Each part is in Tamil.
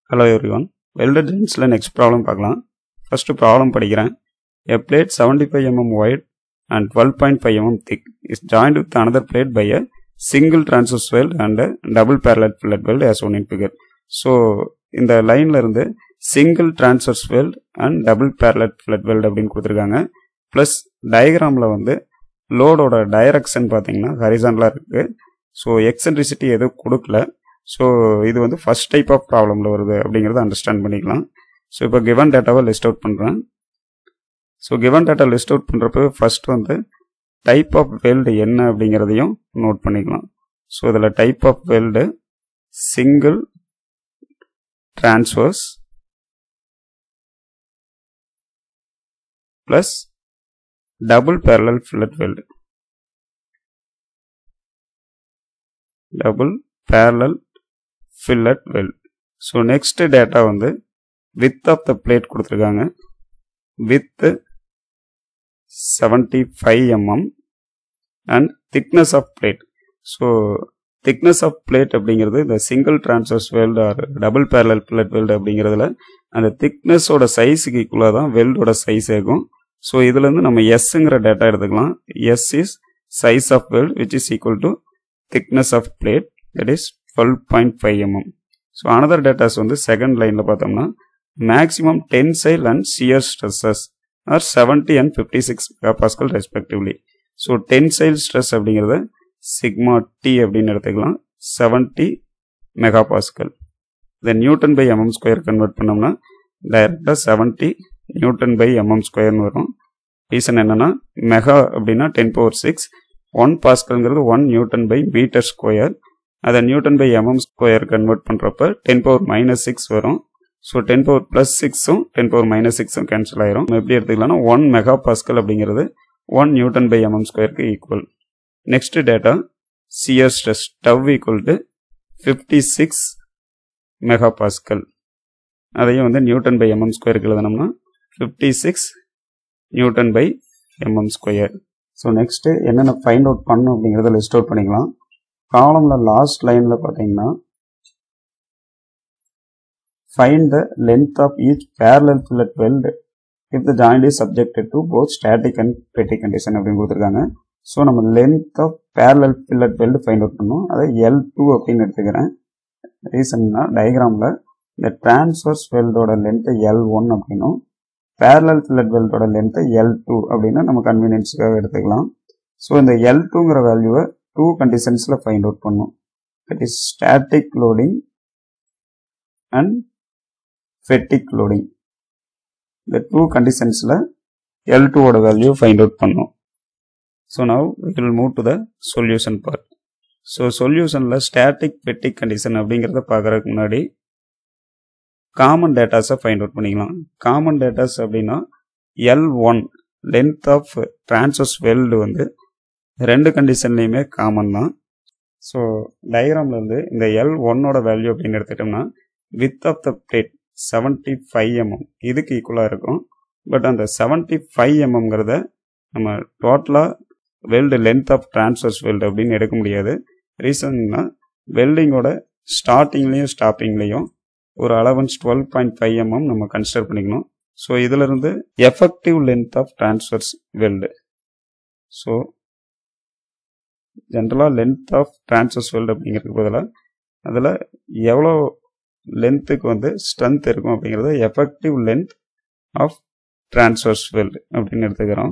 ஹலோ எவ்ரி ஒன் வெல்டட் ஜென்ஸில் நெக்ஸ்ட் ப்ராப்ளம் பார்க்கலாம் ஃபஸ்ட்டு ப்ராப்ளம் படிக்கிறேன் a plate seventy five mm wide and twelve point five mm thick is joint with another plate by a single transverse weld and double parallel fillet weld as shown in figure so இந்த லைன்ல இருந்து single transverse weld and double parallel fillet weld அப்படின்னு கொடுத்துருக்காங்க ப்ளஸ் டயக்ராமில் வந்து லோடோட டைரக்ஷன் பார்த்தீங்கன்னா ஹரிசான்லாம் இருக்குது ஸோ எக்ஸென்ட்ரிசிட்டி எதுவும் கொடுக்கல ஸோ இது வந்து ஃபர்ஸ்ட் டைப் ஆஃப் ப்ராப்ளமில் வருது அப்படிங்கிறத அண்டர்ஸ்டாண்ட் பண்ணிக்கலாம் ஸோ இப்போ கிவன் டேட்டாவை லிஸ்ட் அவுட் பண்ணுறேன் so given data list out பண்ணுறப்ப ஃபர்ஸ்ட் வந்து டைப் ஆஃப் வெல்டு என்ன அப்படிங்கிறதையும் நோட் பண்ணிக்கலாம் ஸோ இதில் type of weld single transverse plus double parallel fillet weld double parallel fillet weld so next data வந்து வித் ஆஃப் த பிளேட் கொடுத்துருக்காங்க width seventy five mm and thickness of plate so thickness of plate அப்படிங்கிறது இந்த single transverse weld or double parallel fillet weld அப்படிங்கிறதுல அந்த திக்னஸோட சைஸுக்கு ஈக்குவலாக தான் வெல்டோட சைஸ் இருக்கும் ஸோ இதுலேருந்து நம்ம எஸ்ங்கிற டேட்டா எடுத்துக்கலாம் S is size of weld which is equal to thickness of plate that is twelve point five mm so another datas வந்து செகண்ட் லைனில் பார்த்தோம்னா maximum tensile and shear stresses are seventy and fifty six megapascal respectively so tensile stress அப்படிங்கிறத சிக்மா டி அப்படின்னு எடுத்துக்கலாம் செவன்ட்டி மெகாபாஸ்கல் இதை newton by mm square convert பண்ணோம்னா டைரெக்டாக செவன்ட்டி நியூட்டன் பை எம்எம் ஸ்கொயர்னு வரும் ரீசன் என்னன்னா மெகா அப்படின்னா டென் பவர் சிக்ஸ் ஒன் பாஸ்கல்ங்கிறது one newton by metre square அதை newton by mm square convert பண்ணுறப்ப டென் பவர் மைனஸ் சிக்ஸ் வரும் ஸோ டென் பவர் ப்ளஸ் சிக்ஸும் டென் பவர் மைனஸ் சிக்ஸும் கேன்சல் ஆயிரும் நம்ம எப்படி எடுத்துக்கலாம்னா ஒன் மெகா பாஸ்கல் அப்படிங்கிறது ஒன் நியூட்டன் பை எம்எம் ஸ்கொயருக்கு equal next data shear stress tau equal to fifty six mega pascal அதையும் வந்து நியூட்டன் பை எம்எம் ஸ்கொயருக்கு எழுதணும்னா fifty six newton by mm square so next என்னென்ன ஃபைண்ட் அவுட் பண்ணும் அப்படிங்கிறத லிஸ்ட் அவுட் பண்ணிக்கலாம் காலமில் லாஸ்ட் லைனில் பார்த்தீங்கன்னா find the length of each parallel fillet weld if the joint is subjected to both static and fatigue condition அப்படின்னு கொடுத்துருக்காங்க ஸோ நம்ம length of parallel fillet weld find out பண்ணோம் அதை எல் டூ அப்படின்னு எடுத்துக்கிறேன் ரீசன்னா டயக்ராமில் இந்த டிரான்ஸ்வர்ஸ் வெல்டோட லென்த்தை எல் ஒன் அப்படின்னும் பேரலல் ஃபில்லட் வெல்டோட லென்த்தை எல் டூ அப்படின்னு நம்ம கன்வீனியன்ஸுக்காக எடுத்துக்கலாம் ஸோ இந்த எல் டூங்கிற வேல்யூவை டூ கண்டிஷன்ஸில் ஃபைண்ட் அவுட் பண்ணும் that is static loading and fatigue loading இந்த டூ கண்டிஷன்ஸில் எல் டூவோட வேல்யூ ஃபைண்ட் அவுட் பண்ணும் so now will move to the solution part so சொல்யூஷனில் ஸ்டாட்டிக் ஃபெட்டிக் கண்டிஷன் அப்படிங்கிறத பார்க்குறதுக்கு முன்னாடி காமன் டேட்டாஸை ஃபைண்ட் அவுட் பண்ணிக்கலாம் காமன் டேட்டாஸ் அப்படின்னா L one length of transverse weld வந்து ரெண்டு கண்டிஷன்லையுமே காமன் தான் ஸோ டயக்ராமில் இருந்து இந்த எல் ஒன்னோட வேல்யூ அப்படின்னு எடுத்துட்டோம்னா width of the plate seventy five mm இதுக்கு ஈக்குவலாக இருக்கும் பட் அந்த செவன்டி ஃபைவ் எம்எம்ங்கிறத நம்ம டோட்டலாக weld length of transverse weld அப்படின்னு எடுக்க முடியாது ரீசன்னா வெல்டிங்கோட ஸ்டார்டிங்லேயும் ஸ்டாப்பிங்லேயும் ஒரு allowance twelve point five mm நம்ம கன்சிடர் பண்ணிக்கணும் ஸோ இதிலிருந்து effective length of transverse weld so ஜென்ரலாக லென்த் ஆஃப் டிரான்ஸ்வர்ஸ் வெல்டு அப்படிங்கிறதுக்கு பதிலாக அதில் எவ்வளோ லென்த்துக்கு வந்து ஸ்ட்ரென்த் இருக்கும் அப்படிங்கிறத effective length of transverse weld அப்படின்னு எடுத்துக்கிறோம்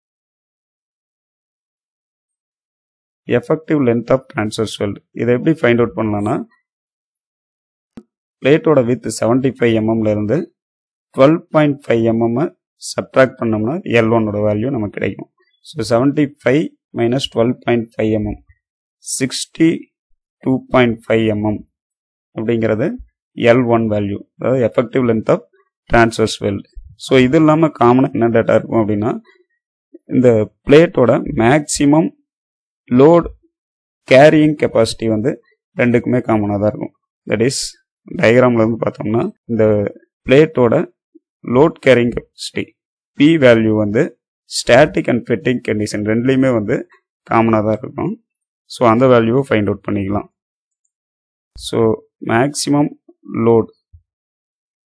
effective length of transverse weld இதை எப்படி ஃபைண்ட் அவுட் பண்ணலாம்னா பிளேட்டோட வித் செவன்டி ஃபைவ் எம்எம்ல இருந்து twelve point five mm subtract பண்ணோம்னா எல் ஒன்னோட வேல்யூ நமக்கு கிடைக்கும் so seventy five minus twelve point five mm sixty two point five mm அப்படிங்கிறது எல் ஒன் வேல்யூ அதாவது effective length of transverse weld so இது இல்லாமல் காமனாக என்ன டேட்டா இருக்கும் அப்படின்னா இந்த பிளேட்டோட மேக்சிமம் லோட் கேரியிங் கெப்பாசிட்டி வந்து ரெண்டுக்குமே காமனாக தான் இருக்கும் தட் இஸ் டயக்ராமில் வந்து பார்த்தோம்னா இந்த பிளேட்டோட load carrying capacity P value வந்து ஸ்டாட்டிக் அண்ட் ஃபெட்டிக் கண்டிஷன் ரெண்டுலேயுமே வந்து காமனாக தான் இருக்கும் ஸோ அந்த வேல்யூவை ஃபைண்ட் அவுட் பண்ணிக்கலாம் so maximum load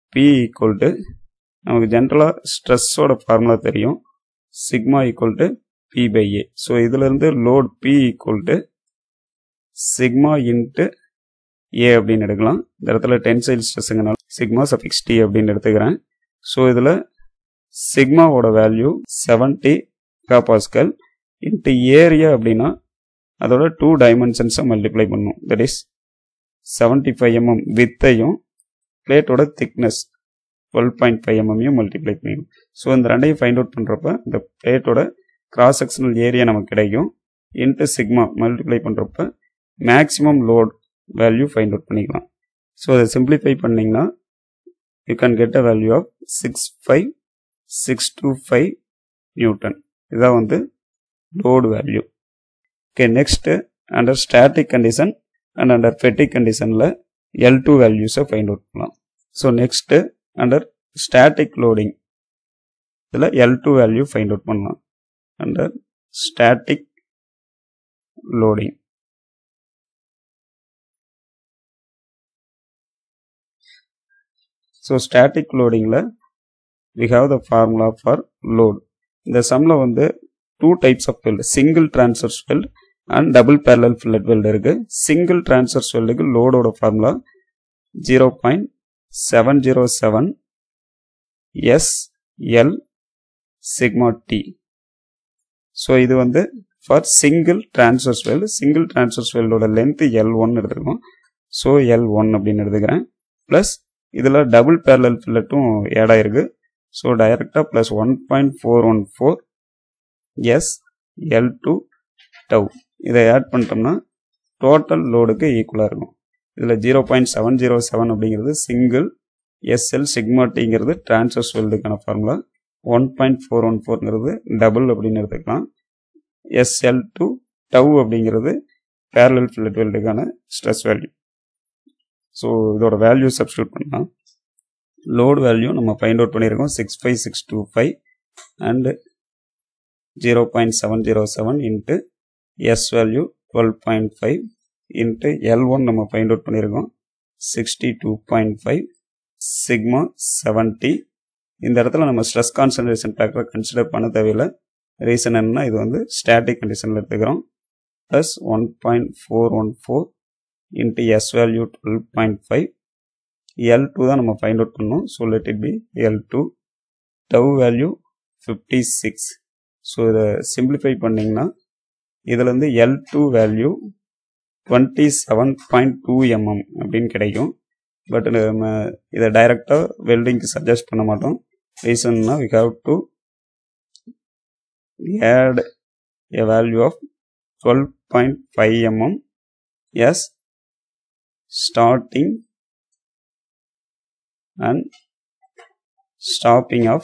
P equal to நமக்கு ஜென்ரலாக ஸ்ட்ரெஸ்ஸோட ஃபார்முலா தெரியும் sigma equal to P by A so இதுலேருந்து load P equal to sigma into A அப்படின்னு எடுக்கலாம் இந்த இடத்துல டென்சைல் ஸ்ட்ரெஸ்ஸுங்கனால சிக்மா சஃபிக்ஸ் டி அப்படின்னு எடுத்துக்கிறேன் ஸோ இதில் சிக்மாவோட value seventy megapascal into area அப்படின்னா அதோட டூ டைமென்ஷன்ஸை மல்டிப்ளை பண்ணும் that is seventy five mm வித்தையும் பிளேட்டோட திக்னஸ் டுவெல் பாயிண்ட் ஃபைவ் எம்எம்மையும் மல்டிப்ளை பண்ணிடும் ஸோ இந்த ரெண்டையும் ஃபைண்ட் அவுட் பண்ணுறப்ப இந்த பிளேட்டோட கிராஸ் செக்ஷனல் ஏரியா நமக்கு கிடைக்கும் இன்ட்டு சிக்மா மல்டிப்ளை பண்ணுறப்ப maximum load value find out பண்ணிக்கலாம் ஸோ அதை சிம்பிளிஃபை பண்ணிங்கன்னா you can get a value of six five six two five newton இதான் வந்து load value okay next under static condition and under fatigue கண்டிஷனில் எல் டூ வேல்யூஸை ஃபைண்ட் அவுட் பண்ணலாம் so next under static loading இதில் L two value find out பண்ணலாம் under static loading so static லோடிங்கில் we have the formula for load இந்த சம்மில் வந்து two types of weld single transverse weld and double parallel fillet weld இருக்கு சிங்கிள் டிரான்ஸ்ஃபர்ஸ் வெல்டுக்கு லோடோட formula zero point seven zero seven S L sigma t so இது வந்து for single transverse weld single transverse வெல்டோட லென்த் எல் ஒன் எடுத்துருக்கோம் ஸோ எல் ஒன் அப்படின்னு எடுத்துக்கிறேன் ப்ளஸ் இதில் டபுள் பேரலல் ஃபில்லட்டும் ஆட் ஆயிருக்கு ஸோ டைரக்டாக plus one point four one four S L two tau இதை ஆட் பண்ணிட்டோம்னா டோட்டல் லோடுக்கு ஈக்குவலாக இருக்கும் இதில் zero point seven zero seven அப்படிங்கிறது சிங்கிள் எஸ்எல் சிக்மாட்டிங்கிறது டிரான்ஸ்வர்ஸ் வெல்டுக்கான formula one point four one ஃபோர்ங்கிறது டபுள் அப்படின்னு எடுத்துக்கலாம் எஸ்எல் டூ டவ் அப்படிங்கிறது பேரலல் ஃபில்லட் வெல்டுக்கான ஸ்ட்ரெஸ் வேல்யூ ஸோ இதோட வேல்யூ சப்ஸ்டியூட் பண்ணலாம் லோடு வேல்யூ நம்ம ஃபைண்ட் அவுட் பண்ணியிருக்கோம் six five six two five and zero point seven zero seven into S value twelve point five into L one நம்ம ஃபைண்ட் அவுட் பண்ணியிருக்கோம் sixty two point five sigma seventy இந்த இடத்துல நம்ம ஸ்ட்ரெஸ் கான்சன்ட்ரேஷன் ஃபேக்டரை கன்சிடர் பண்ண தேவையில்லை ரீசன் என்னன்னா இது வந்து ஸ்டாட்டிக் கண்டிஷனில் எடுத்துக்கிறோம் plus one point four one four into S value twelve point five L two தான் நம்ம ஃபைண்ட் அவுட் பண்ணோம் so let it be L two tau value fifty six so இதை சிம்பிளிஃபை பண்ணிங்கன்னா இதில் வந்து L two value twenty seven point two mm அப்படின்னு கிடைக்கும் பட் நம்ம இதை டைரெக்டாக வெல்டிங்க்கு சஜஸ்ட் பண்ண மாட்டோம் ரீசன்னா we have to add a value of twelve point five mm as starting and stopping of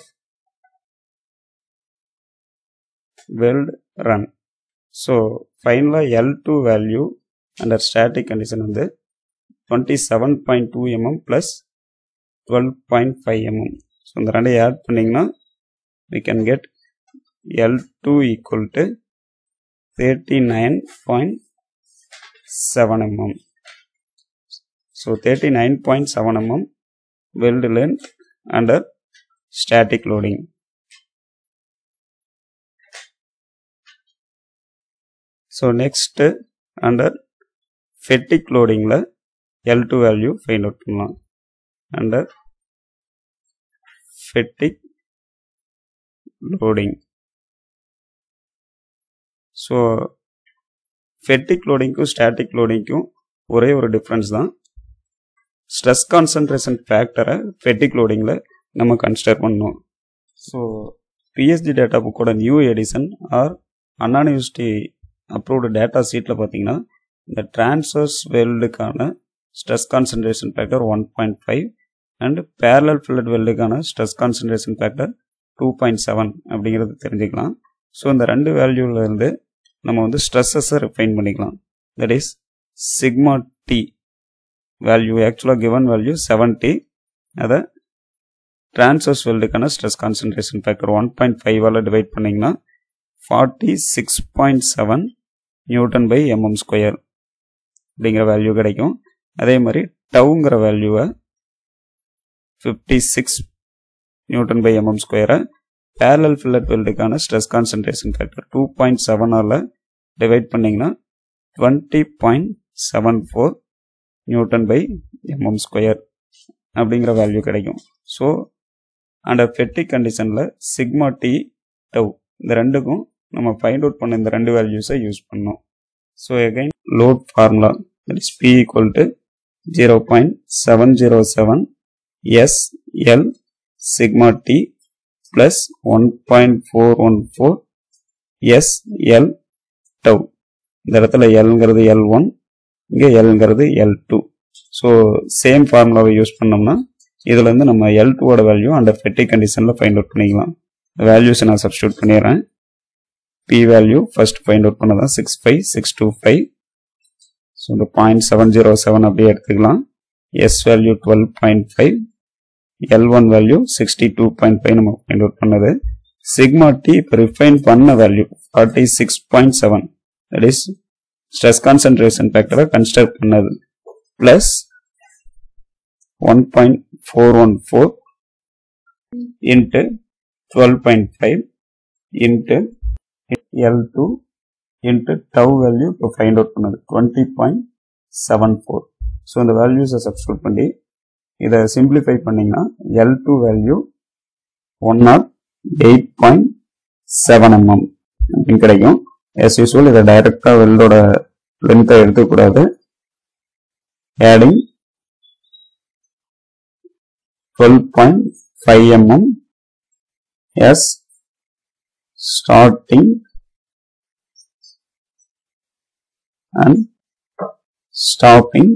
weld run. So, finally L2 value under static condition வந்து 27.2 mm plus 12.5 mm. So, இந்த ரெண்டையும் ஆட் பண்ணிங்கன்னா we can get L2 equal to 39.7 mm. So, 39.7 mm weld length under static loading. So next under fatigue loading ல L2 value find out பண்ணலாம் under fatigue loading. So fatigue loadingக்கும் static loadingக்கும் ஒரே ஒரு டிஃப்ரென்ஸ் தான் ஸ்ட்ரெஸ் கான்சன்ட்ரேஷன் ஃபேக்டரை ஃபெட்டிக் லோடிங்கில் நம்ம கன்சிடர் பண்ணோம் ஸோ பிஎஸ்டி டேட்டா புக்கோட new edition or Anna University approved data சீட்டில் பார்த்தீங்கன்னா இந்த டிரான்ஸ்வர்ஸ் வெல்டுக்கான stress concentration factor one point five and parallel fillet வெல்டுக்கான stress concentration factor two point seven அப்படிங்கிறது தெரிஞ்சுக்கலாம் ஸோ இந்த ரெண்டு வேல்யூலேருந்து நம்ம வந்து ஸ்ட்ரெஸ்ஸஸை ரிஃபைன் பண்ணிக்கலாம் that is sigma t value ஆக்சுவலாக கிவன் வேல்யூ செவன்ட்டி அதை டிரான்ஸ்வர்ஸ் வெல்டுக்கான stress concentration factor one point ஃபைவால் டிவைட் பண்ணிங்கன்னா forty six point seven newton by mm square அப்படிங்கிற வேல்யூ கிடைக்கும் அதே மாதிரி டவுங்கிற வேல்யூவை fifty six newton by mm ஸ்கொயரை பேரலல் ஃபில்லட் வெல்டுக்கான stress concentration factor two point செவனால் டிவைட் பண்ணிங்கன்னா twenty point seven four newton by mm square அப்படிங்கிற வேல்யூ கிடைக்கும் ஸோ அண்டர் ஃபெட்டிக் கண்டிஷனில் சிக்மா டி டவ் இந்த ரெண்டுக்கும் நம்ம ஃபைண்ட் அவுட் பண்ண இந்த ரெண்டு வேல்யூஸை யூஸ் பண்ணோம் so again load formula that is P equal to zero point seven zero seven S L sigma T plus one point four one four S L tau இந்த இடத்துல எல்ங்கிறது எல் ஒன் இங்கே எல்ங்கிறது எல் டூ ஸோ சேம் ஃபார்முலாவை யூஸ் பண்ணோம்னா இதுல இருந்து நம்ம எல் டூவோட வேல்யூ அண்டர் ஃபெட்டிக் கண்டிஷனில் ஃபைண்ட் அவுட் பண்ணிக்கலாம் வேல்யூஸை நான் சப்ஸ்டியூட் பண்ணிடுறேன் P value first find out பண்ணதான் six five six two five so இந்த பாயிண்ட் செவன் ஜீரோ செவன் அப்படியே எடுத்துக்கலாம் S value twelve point five L one value sixty two point five நம்ம ஃபைண்ட் அவுட் பண்ணது சிக்மா டி இப்போ ரிஃபைன் பண்ண value forty six point seven that is stress concentration ஃபேக்டரை கன்சிடர் பண்ணது plus one point four one four into twelve point five into L two into tau value இப்போ ஃபைண்ட் அவுட் பண்ணது twenty point seven four so இந்த வேல்யூஸை சப்ஸ்டியூட் பண்ணி இதை சிம்பிளிஃபை பண்ணிங்கன்னா L two value one naught eight point seven mm அப்படின்னு கிடைக்கும் எஸ் யூஸ்வல் இதை டைரக்டாக வெல்டோட லென்த்தை எடுத்துக்கூடாது adding twelve point five mm as starting and stopping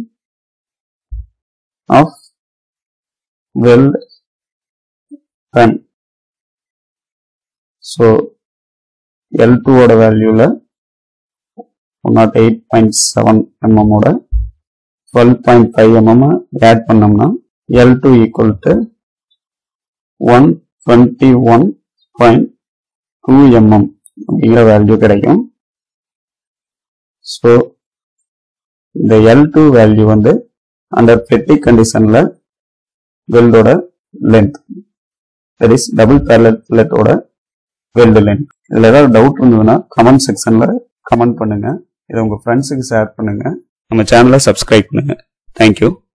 of weld run. So L2 ஓட வேல்யூல one naught eight point seven mm ஓட twelve point five mm add பண்ணோம்னா L two equal to one twenty one point two mm அப்படிங்கிற வேல்யூ கிடைக்கும் ஸோ இந்த எல் டூ வேல்யூ வந்து அண்டர் பெட்டிக் கண்டிஷன்ல வெல்டோட லென்த் தட் இஸ் டபுள் பேரலோட வெல்டு லென்த் இதில் ஏதாவது டவுட் இருந்ததுன்னா கமெண்ட் செக்ஷன்ல கமெண்ட் பண்ணுங்க இதை உங்க ஃப்ரெண்ட்ஸுக்கு ஷேர் பண்ணுங்க நம்ம சேனலை சப்ஸ்கிரைப் பண்ணுங்க தேங்க்யூ